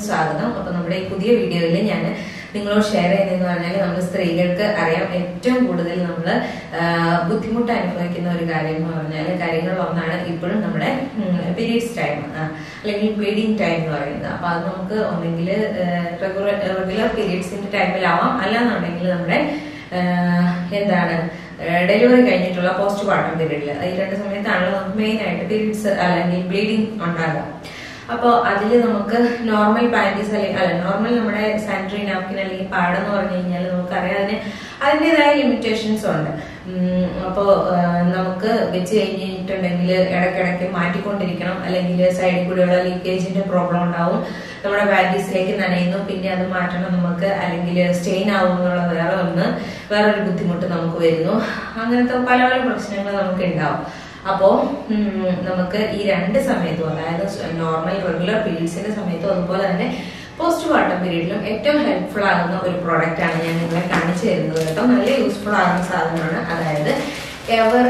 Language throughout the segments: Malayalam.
സ്വാഗതം അപ്പൊ നമ്മുടെ ഈ പുതിയ വീഡിയോയിൽ ഞാൻ നിങ്ങളോട് ഷെയർ ചെയ്യുന്നതെന്ന് പറഞ്ഞാൽ നമ്മൾ സ്ത്രീകൾക്ക് അറിയാം ഏറ്റവും കൂടുതൽ നമ്മൾ ബുദ്ധിമുട്ട് അനുഭവിക്കുന്ന ഒരു കാര്യം എന്ന് പറഞ്ഞാൽ കാര്യങ്ങൾ ഒന്നാണ് ഇപ്പോഴും നമ്മുടെ പീരീഡ്സ് ടൈം അല്ലെങ്കിൽ ബ്ലീഡിങ് ടൈം എന്ന് പറയുന്നത് അപ്പൊ അത് നമുക്ക് ഒന്നെങ്കിൽ റെഗുലർ റെഗുലർ പീരീഡ്സിന്റെ ടൈമിലാവാം അല്ലാന്നുണ്ടെങ്കിൽ നമ്മുടെ ആഹ് എന്താണ് ഡെലിവറി കഴിഞ്ഞിട്ടുള്ള പോസ്റ്റ് പാർട്ടം പീരീഡിൽ ഈ രണ്ട് സമയത്താണല്ലോ നമുക്ക് മെയിൻ ആയിട്ട് പീരീഡ്സ് അല്ലെങ്കിൽ ബ്ലീഡിങ് ഉണ്ടാകുക അപ്പോൾ അതിൽ നമുക്ക് നോർമൽ പാൻറ്റീസ് അല്ലെങ്കിൽ അല്ല നോർമൽ നമ്മുടെ സാനിറ്ററി നാപ്കിൻ അല്ലെങ്കിൽ പാടെന്ന് പറഞ്ഞു കഴിഞ്ഞാൽ നമുക്കറിയാം അതിന് അതിൻ്റെതായ ലിമിറ്റേഷൻസ് ഉണ്ട് അപ്പോൾ നമുക്ക് വെച്ച് കഴിഞ്ഞിട്ടുണ്ടെങ്കിൽ ഇടയ്ക്കിടയ്ക്ക് മാറ്റിക്കൊണ്ടിരിക്കണം അല്ലെങ്കിൽ സൈഡിൽ കൂടെയുള്ള ലീക്കേജിന്റെ പ്രോബ്ലം ഉണ്ടാവും നമ്മുടെ പാൻറ്റീസിലേക്ക് നനയുന്നു പിന്നെ അത് മാറ്റണം നമുക്ക് അല്ലെങ്കിൽ സ്റ്റെയിൻ ആവും എന്നുള്ള വേറെ ഒന്ന് വേറൊരു ബുദ്ധിമുട്ട് നമുക്ക് വരുന്നു അങ്ങനത്തെ പല പല പ്രശ്നങ്ങൾ നമുക്ക് ഉണ്ടാവും അപ്പോ ഉം, നമുക്ക് ഈ രണ്ട് സമയത്തും അതായത് നോർമൽ റെഗുലർ പീരീഡ്സിന്റെ സമയത്തും അതുപോലെ തന്നെ പോസ്റ്റ് പാർട്ടം പീരീഡിലും ഏറ്റവും ഹെൽപ്ഫുൾ ആകുന്ന ഒരു പ്രോഡക്റ്റ് ആണ് ഞാൻ നിങ്ങളെ കാണിച്ചു തരുന്നത് കേട്ടോ നല്ല യൂസ്ഫുൾ ആകുന്ന സാധനമാണ് അതായത് എവർ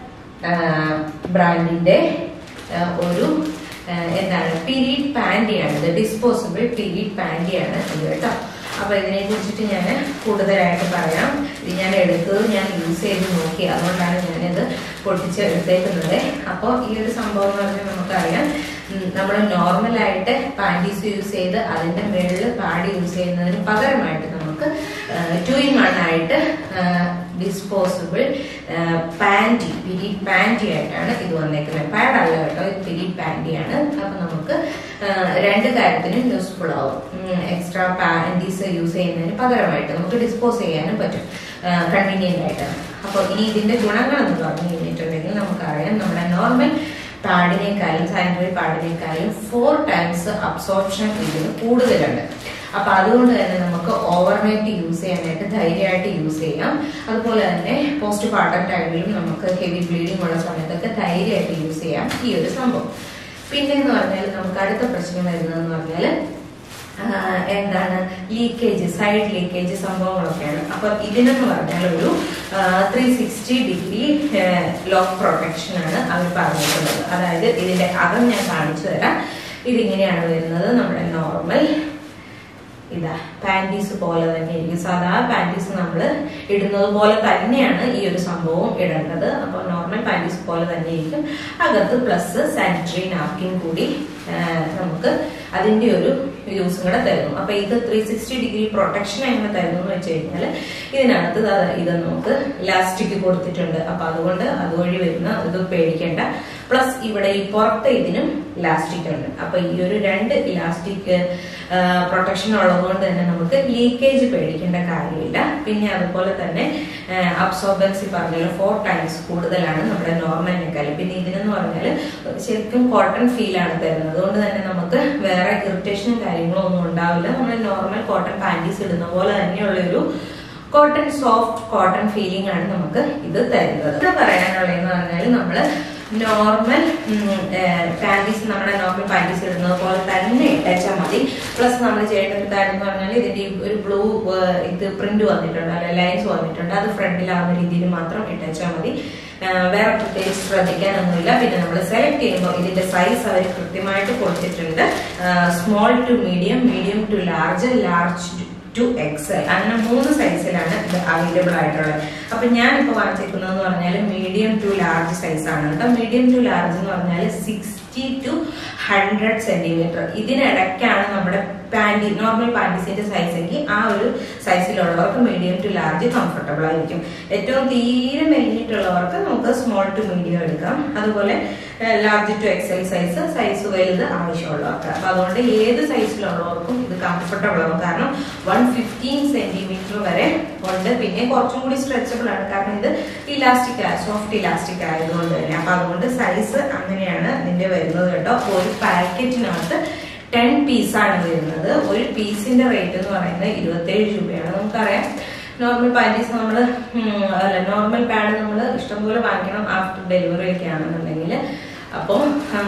ബ്രാൻഡിന്റെ ഒരു ആ, എന്താണ് പീരീഡ് പാൻറ്റിയാണ് ഇത് ഡിസ്പോസിബിൾ പീരീഡ് പാൻറ്റിയാണ് ഇത് കേട്ടോ അപ്പൊ ഇതിനെ കുറിച്ചിട്ട് ഞാൻ കൂടുതലായിട്ട് പറയാം ഇത് ഞാൻ എടുത്തത് ഞാൻ യൂസ് ചെയ്ത് നോക്കി അതുകൊണ്ടാണ് ഞാനിത് പൊട്ടിച്ച് എടുത്തേക്കുന്നത് അപ്പോൾ ഈ ഒരു സംഭവം എന്ന് പറഞ്ഞാൽ നമുക്കറിയാം നമ്മൾ നോർമലായിട്ട് പാൻറ്റീസ് യൂസ് ചെയ്ത് അതിന്റെ മുകളിൽ പാഡ് യൂസ് ചെയ്യുന്നതിന് പകരമായിട്ട് നമുക്ക് ടു ഇൻ വൺ ആയിട്ട് ഡിസ്പോസിബിൾ പാൻറ്റി പിരീഡ് പാൻറ്റി ആയിട്ടാണ് ഇത് വന്നേക്കുന്നത് പാഡ് അല്ല കേട്ടോ ഇത് പിരീഡ് പാൻറ്റിയാണ് അപ്പൊ നമുക്ക് ആ, രണ്ട് കാര്യത്തിനും യൂസ്ഫുൾ ആവും എക്സ്ട്രാ പാൻറ്റീസ് യൂസ് ചെയ്യുന്നതിന് പകരമായിട്ട് നമുക്ക് ഡിസ്പോസ് ചെയ്യാനും പറ്റും കൺവീനിയന്റ് ആയിട്ട് അപ്പോൾ ഇനി ഇതിന്റെ ഗുണങ്ങൾ എന്ന് പറഞ്ഞു കഴിഞ്ഞിട്ടുണ്ടെങ്കിൽ നമുക്കറിയാം നമ്മുടെ നോർമൽ പാഡിനേക്കാളും സാനിറ്ററി പാഡിനേക്കാളും ഫോർ ടൈംസ് അബ്സോർപ്ഷൻ ഇതിന് കൂടുതലുണ്ട് അപ്പൊ അതുകൊണ്ട് തന്നെ നമുക്ക് ഓവർനൈറ്റ് യൂസ് ചെയ്യാനായിട്ട് ധൈര്യമായിട്ട് യൂസ് ചെയ്യാം അതുപോലെ തന്നെ പോസ്റ്റ് പാർട്ടം ടൈമിലും നമുക്ക് ഹെവി ബ്ലീഡിംഗ് ഉള്ള സമയത്തൊക്കെ ധൈര്യമായിട്ട് യൂസ് ചെയ്യാം ഈ ഒരു സംഭവം പിന്നെ എന്ന് പറഞ്ഞാൽ നമുക്ക് അടുത്ത പ്രശ്നം വരുന്നതെന്ന് പറഞ്ഞാൽ എന്താണ് ലീക്കേജ് സൈഡ് ലീക്കേജ് സംഭവങ്ങളൊക്കെയാണ് അപ്പൊ ഇതിനെന്ന് പറഞ്ഞാൽ ഒരു three sixty degree lock protection ആണ് അവർ പറഞ്ഞിട്ടുള്ളത് അതായത് ഇതിന്റെ അകം ഞാൻ കാണിച്ചു തരാം ഇതിങ്ങനെയാണ് വരുന്നത് നമ്മുടെ നോർമൽ ഇതാ പാൻറ്റീസ് പോലെ തന്നെ ഇരിക്കും സാധാ പാൻറ്റീസ് നമ്മൾ ഇടുന്നത് പോലെ തന്നെയാണ് ഈ ഒരു സംഭവം ഇടേണ്ടത് അപ്പോൾ നോർമൽ പാൻറ്റീസ് പോലെ തന്നെ ഇരിക്കും അകത്ത് പ്ലസ് സാനിറ്ററി നാപ്കിൻ കൂടി ആ, നമുക്ക് അതിന്റെ ഒരു യൂസും കൂടെ തരുന്നു അപ്പൊ ഇത് ത്രീ സിക്സ്റ്റി ഡിഗ്രി പ്രൊട്ടക്ഷൻ എങ്ങനെ തരുന്നു എന്ന് വെച്ച് കഴിഞ്ഞാൽ ഇതിനകത്ത് ദാ ഇത് നമുക്ക് ലാസ്റ്റിക് കൊടുത്തിട്ടുണ്ട് അപ്പൊ അതുകൊണ്ട് അതുവഴി വരുന്ന ഇത് പേടിക്കേണ്ട പ്ലസ് ഇവിടെ ഈ പുറത്ത് ഇതിനും ഇലാസ്റ്റിക് ഉണ്ട് അപ്പൊ ഈ ഒരു രണ്ട് ഇലാസ്റ്റിക് പ്രൊട്ടക്ഷൻ ഉള്ളതുകൊണ്ട് തന്നെ നമുക്ക് ലീക്കേജ് പേടിക്കേണ്ട കാര്യമില്ല പിന്നെ അതുപോലെ തന്നെ അബ്സോർബൻസി പറഞ്ഞാൽ ഫോർ ടൈംസ് കൂടുതലാണ് നമ്മുടെ നോർമലിനേക്കാളും പിന്നെ ഇതിനെന്ന് പറഞ്ഞാൽ ശരിക്കും കോട്ടൺ ഫീൽ ആണ് തരുന്നത് അതുകൊണ്ട് തന്നെ നമുക്ക് വേറെ ഇറിറ്റേഷനും കാര്യങ്ങളും ഒന്നും ഉണ്ടാവില്ല നമ്മൾ നോർമൽ കോട്ടൺ പാൻറ്റീസ് ഇടുന്ന പോലെ തന്നെയുള്ള ഒരു കോട്ടൺ സോഫ്റ്റ് കോട്ടൺ ഫീലിംഗ് ആണ് നമുക്ക് ഇത് തരുന്നത് ഇത് പറയാനുള്ളതെന്ന് പറഞ്ഞാൽ നമ്മള് നോർമൽ പാൻറ്റീസ് നമ്മുടെ നോർമൽ പാൻറ്റീസ് ഇടുന്നത് പോലെ തന്നെ ഇട്ടാൽ മതി പ്ലസ് നമ്മൾ ചെയ്യേണ്ട ഒരു കാര്യം എന്ന് പറഞ്ഞാൽ ഇതിന്റെ ഈ ഒരു ബ്ലൂ ഇത് പ്രിന്റ് വന്നിട്ടുണ്ട് അല്ലെ ലൈൻസ് വന്നിട്ടുണ്ട് അത് ഫ്രണ്ടിലാവുന്ന രീതിയിൽ മാത്രം ഇട്ടാൽ മതി ആ, വേറെ പ്രത്യേകിച്ച് ശ്രദ്ധിക്കാനൊന്നുമില്ല പിന്നെ നമ്മൾ സെലക്ട് ചെയ്യുമ്പോൾ ഇതിന്റെ സൈസ് അവർ കൃത്യമായിട്ട് കൊടുത്തിട്ടുണ്ട് small to medium medium to large large to XL അങ്ങനെ മൂന്ന് സൈസിലാണ് ഇത് അവൈലബിൾ ആയിട്ടുള്ളത് അപ്പൊ ഞാൻ ഇപ്പൊ വാങ്ങിച്ചിരിക്കുന്നതെന്ന് പറഞ്ഞാൽ മീഡിയം ടു ലാർജ് സൈസ് ആണ് കേട്ടോ മീഡിയം ടു ലാർജ് എന്ന് പറഞ്ഞാൽ സിക്സ്റ്റി ടു ഹൺഡ്രഡ് സെന്റിമീറ്റർ ഇതിനിടയ്ക്കാണ് നമ്മുടെ പാൻറ്റി നോർമൽ പാൻറ്റീസിന്റെ സൈസ് എങ്കിൽ ആ ഒരു സൈസിലുള്ളവർക്ക് മീഡിയം ടു ലാർജ് കംഫർട്ടബിൾ ആയിരിക്കും ഏറ്റവും തീരെ മെലിഞ്ഞിട്ടുള്ളവർക്ക് നമുക്ക് സ്മോൾ ടു മീഡിയം എടുക്കാം അതുപോലെ large to XL size size വലുത് ആവശ്യമുള്ളവർക്ക് അപ്പൊ അതുകൊണ്ട് ഏത് സൈസിലുള്ളവർക്കും ഇത് കംഫർട്ടബിൾ ആവും കാരണം വൺ ഫിഫ്റ്റീൻ സെന്റിമീറ്റർ വരെ ഉണ്ട് പിന്നെ കുറച്ചും കൂടി സ്ട്രെച്ചബിൾ ആണ് കാരണം ഇത് ഇലാസ്റ്റിക് സോഫ്റ്റ് ഇലാസ്റ്റിക് ആയതുകൊണ്ട് തന്നെ അപ്പൊ അതുകൊണ്ട് സൈസ് അങ്ങനെയാണ് ഇതിന്റെ വരുന്നത് കേട്ടോ ഒരു പാക്കറ്റിനകത്ത് ടെൻ പീസാണ് വരുന്നത് ഒരു പീസിന്റെ റേറ്റ് എന്ന് പറയുന്നത് ഇരുപത്തേഴ് രൂപയാണ് നമുക്കറിയാം നോർമൽ പാൻറ്റീസ് നമ്മൾ അല്ല നോർമൽ പാഡ് നമ്മൾ ഇഷ്ടംപോലെ വാങ്ങിക്കണം ആഫ്റ്റർ ഡെലിവറി ഒക്കെ ആണെന്നുണ്ടെങ്കിൽ അപ്പോൾ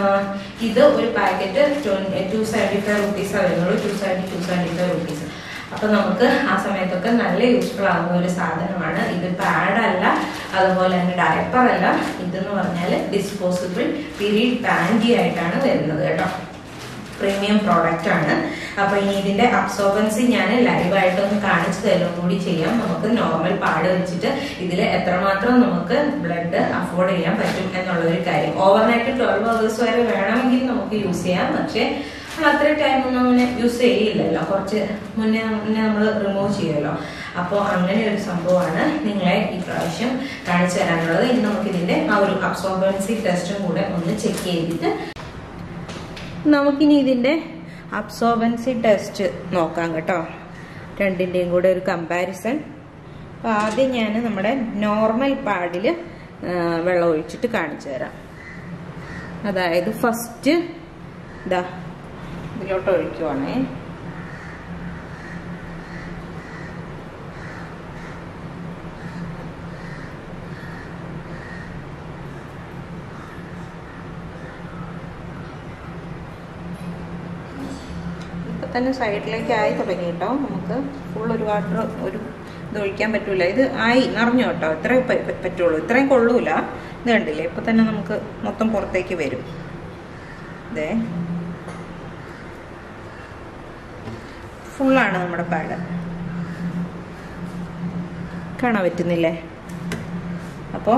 ഇത് ഒരു പാക്കറ്റ് ടു സെവൻറ്റി ഫൈവ് റുപ്പീസാണ് വരുന്നുള്ളൂ two seventy two seventy five rupees അപ്പൊ നമുക്ക് ആ സമയത്തൊക്കെ നല്ല യൂസ്ഫുൾ ആകുന്ന ഒരു സാധനമാണ് ഇത് പാഡ് അല്ല അതുപോലെ തന്നെ ഡയപ്പർ അല്ല ഇതെന്ന് പറഞ്ഞാൽ ഡിസ്പോസിബിൾ പീരീഡ് പാൻറ്റി ആയിട്ടാണ് വരുന്നത് കേട്ടോ പ്രീമിയം പ്രോഡക്റ്റ് ആണ് അപ്പൊ ഇനി ഇതിന്റെ അബ്സോർബൻസി ഞാൻ ലൈവായിട്ടൊന്ന് കാണിച്ചു തരും കൂടി ചെയ്യാം നമുക്ക് നോർമൽ പാട് വെച്ചിട്ട് ഇതിൽ എത്രമാത്രം നമുക്ക് ബ്ലഡ് അഫോർഡ് ചെയ്യാൻ പറ്റും എന്നുള്ള ഒരു കാര്യം ഓവർനൈറ്റ് ട്വൽവ് അവേഴ്സ് വരെ വേണമെങ്കിൽ നമുക്ക് യൂസ് ചെയ്യാം പക്ഷേ നമ്മൾ അത്ര ടൈം ഒന്നും അങ്ങനെ യൂസ് ചെയ്യില്ലല്ലോ കുറച്ച് മുന്നേ മുന്നേ നമ്മൾ റിമൂവ് ചെയ്യുമല്ലോ അപ്പോൾ അങ്ങനെ ഒരു സംഭവമാണ് നിങ്ങളെ ഈ പ്രാവശ്യം കാണിച്ചു തരാനുള്ളത് ഇനി നമുക്ക് ഇതിന്റെ ആ ഒരു അബ്സോർബൻസി ടെസ്റ്റും കൂടെ ഒന്ന് ചെക്ക് ചെയ്തിട്ട് നമുക്കിനി ഇതിന്റെ അബ്സോർബൻസി ടെസ്റ്റ് നോക്കാം കേട്ടോ രണ്ടിൻ്റെയും കൂടെ ഒരു കമ്പാരിസൺ അപ്പോൾ ആദ്യം ഞാൻ നമ്മുടെ നോർമൽ പാഡിൽ വെള്ളം ഒഴിച്ചിട്ട് കാണിച്ചു തരാം അതായത് ഫസ്റ്റ് ഇതാ ഇതിലോട്ട് ഒഴിക്കുവാണേ ഇപ്പൊ തന്നെ സൈഡിലേക്ക് ആയി തുടങ്ങി കേട്ടോ നമുക്ക് ഫുൾ ഒരു വാട്ടർ ഒരു ഇത് ഒഴിക്കാൻ പറ്റൂല ഇത് ആയി നിറഞ്ഞു കേട്ടോ ഇത്രയും പ- പ- പറ്റുള്ളൂ ഇത്രയും കൊള്ളൂല ഇത് കണ്ടില്ലേ ഇപ്പൊ തന്നെ നമുക്ക് മൊത്തം പുറത്തേക്ക് വരും ഇതേ ഫുള്ളാണ് നമ്മുടെ പാഡ് കാണാൻ പറ്റുന്നില്ലേ അപ്പോൾ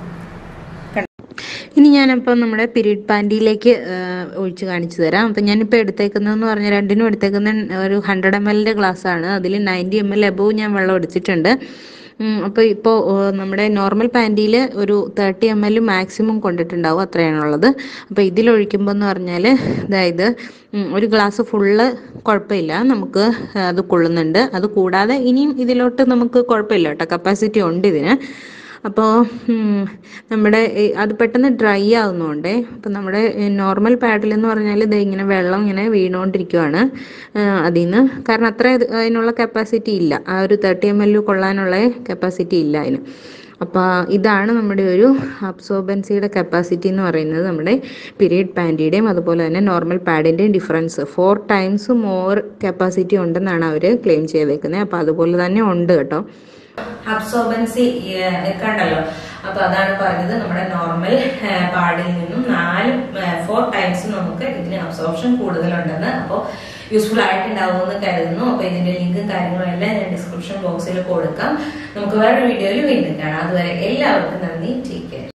ഇനി ഞാനപ്പോൾ നമ്മുടെ പീരീഡ് പാൻറ്റിയിലേക്ക് ഒഴിച്ച് കാണിച്ചു തരാം അപ്പം ഞാനിപ്പോൾ എടുത്തേക്കുന്നതെന്ന് പറഞ്ഞാൽ രണ്ടിനും എടുത്തേക്കുന്ന ഒരു ഹൺഡ്രഡ് എം എല്ലിൻ്റെ ഗ്ലാസ്സാണ് അതിൽ നയൻറ്റി എം എൽ എബോവ് ഞാൻ വെള്ളം എടുത്തിട്ടുണ്ട് അപ്പോൾ ഇപ്പോൾ നമ്മുടെ നോർമൽ പാൻറ്റിയിൽ ഒരു തേർട്ടി എം എൽ മാക്സിമം കൊണ്ടിട്ടുണ്ടാവും അത്രയാണുള്ളത് അപ്പോൾ ഇതിലൊഴിക്കുമ്പോൾ എന്ന് പറഞ്ഞാൽ അതായത് ഉം, ഒരു ഗ്ലാസ് ഫുള്ള് കുഴപ്പമില്ല നമുക്ക് അത് കൊള്ളുന്നുണ്ട് അത് കൂടാതെ ഇനിയും ഇതിലോട്ട് നമുക്ക് കുഴപ്പമില്ല കേട്ടോ കപ്പാസിറ്റി ഉണ്ട് ഇതിന് അപ്പോൾ നമ്മുടെ ഈ അത് പെട്ടെന്ന് ഡ്രൈ ആവുന്നതുകൊണ്ടേ അപ്പം നമ്മുടെ നോർമൽ പാഡിൽ എന്ന് പറഞ്ഞാൽ ഇത് ഇങ്ങനെ വെള്ളം ഇങ്ങനെ വീണുകൊണ്ടിരിക്കുവാണ് അതിൽ നിന്ന് കാരണം അത്ര ഇത് അതിനുള്ള കപ്പാസിറ്റി ഇല്ല ആ ഒരു തേർട്ടി എം എൽ കൊള്ളാനുള്ള കപ്പാസിറ്റി ഇല്ല അതിന് അപ്പോൾ ഇതാണ് നമ്മുടെ ഒരു അബ്സോർബൻസിയുടെ കപ്പാസിറ്റി എന്ന് പറയുന്നത് നമ്മുടെ പീരീഡ് പാൻറ്റിയുടെയും അതുപോലെ തന്നെ നോർമൽ പാഡിൻ്റെയും difference four times more capacity ഉണ്ടെന്നാണ് അവർ ക്ലെയിം ചെയ്തേക്കുന്നത് അപ്പോൾ അതുപോലെ തന്നെ ഉണ്ട് കേട്ടോ അബ്സോർബൻസി കണ്ടല്ലോ അപ്പൊ അതാണ് പറഞ്ഞത് നമ്മുടെ നോർമൽ പാടിൽ നിന്നും നാല് ഫോർ ടൈംസ് നമുക്ക് ഇതിന് അബ്സോർപ്ഷൻ കൂടുതലുണ്ടെന്ന് അപ്പോൾ യൂസ്ഫുൾ ആയിട്ടുണ്ടാവുമെന്ന് കരുതുന്നു അപ്പൊ ഇതിന്റെ ലിങ്കും കാര്യങ്ങളും എല്ലാം ഞാൻ ഡിസ്ക്രിപ്ഷൻ ബോക്സിൽ കൊടുക്കാം നമുക്ക് വേറെ വീഡിയോയിൽ വീണ്ടും കാണാം അതുവരെ എല്ലാവർക്കും നന്ദി ടേക്ക് കെയർ